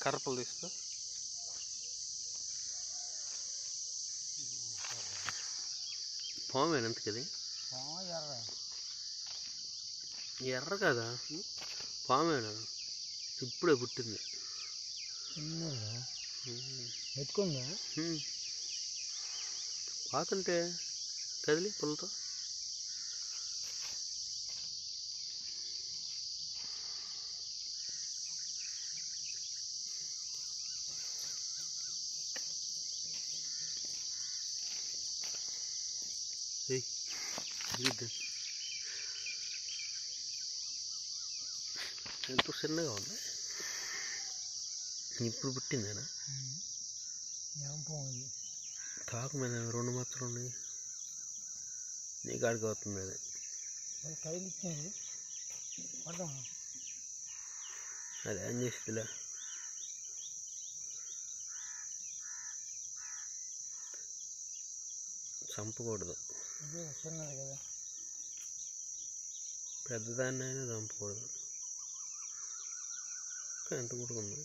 కర్రపులు తీసుకో పామేనా ఎంత కదా ఎర్ర ఎర్ర కదా పామేనా ఇప్పుడే పుట్టింది చిన్నదా ఉమ్. ఎత్తుకుందా ఉమ్. పాకంటే కదిలి పుల్లతో ఏయ్, ఇది. ఎంతో చిన్నగా ఉంది ఇప్పుడు పుట్టిందేనా ఏం పోయి తాకు మీద రెండు మచ్చలు ఉన్నాయి నీ కాడికి అవుతుంది అది అది కైలు ఇచ్చింది పడ్డాం అది ఏం చేస్తుందిలే చంపకూడదు ఇదే చిన్నది కదా పెద్దదాన్ని అయినా చంపకూడదు ఇంకా ఎంత కొడుకుంది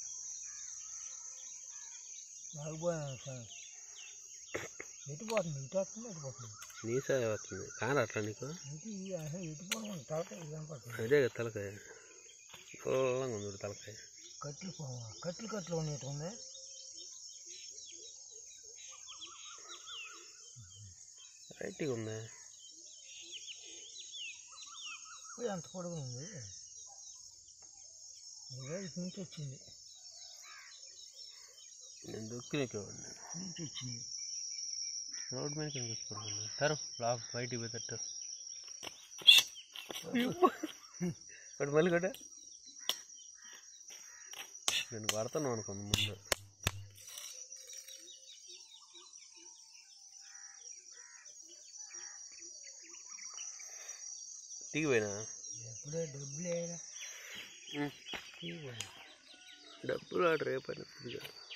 నాలుగుపోయాను సార్ ఎటు పోతుంది ఇటు వస్తుంది ఎటు పోతుంది నీ సరే వస్తుంది కానీ అట్లా నీకు ఇటు ఈ అసలు ఎటు పోవడం తలకాయ కనపడుతుంది అదే కదా తలకాయ చల్లంగా ఉంది చూడు తలకాయ కట్లు పోవా కట్లు కట్లు ఉన్నట్టు ఉంది రైట్గా ఉంది పోయి అంత పొడుగు ఉంది ఇదే ఇటు నుంచి వచ్చింది నేను దొక్కినకేవాడిని ఇటు నుంచి వచ్చింది రోడ్ మీద కింద కూర్చున్నాను తరు లాక్ బయటికి పోయేటట్టు ఒకటి మళ్ళీ కొట్ట నేను కొడతాను అనుకున్నాను ముందు టీకి పోయినా ఎప్పుడే డబ్బులు వేయరా డబ్బులు ఆడ రేపని